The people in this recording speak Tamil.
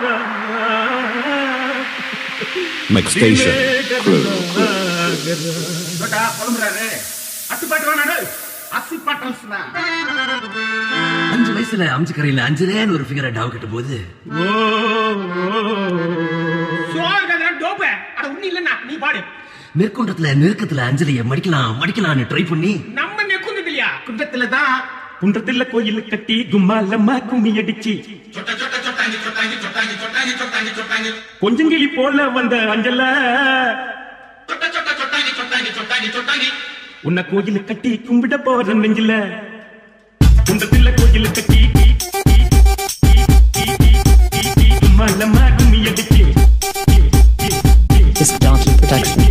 Mix station. Crew. ஏண்டா, புலம்புறாரு அத்துப்பாட்டு வேணாடு அத்திப்பாட்டம் அஞ்சு வயசுல அம்ஜி கரையில அஞ்சரேன்னு ஒரு ஃபிகரை டாவ் கட்டும் போது டோப்ப அட உண்ணி இல்லன்னா நீ பாடு நெற்குன்றத்துல நெருக்கத்துல அஞ்சலிய மடிக்கலாம் மடிக்கலாம்னு ட்ரை பண்ணி நம்ம நெக்குந்தது இல்லையா குன்றத்துல தான் குன்றத்துல கோயில் கட்டி கும்மாலம்மா கும்மி அடிச்சு கொஞ்சங்கிளி போல வந்த அஞ்சல உன்னை கோயில் கட்டி கும்பிட போற நெஞ்சில குன்றத்துல கோயில் கட்டி கும்மாலம்மா கும்மி அடிச்சு This is Donkey Production.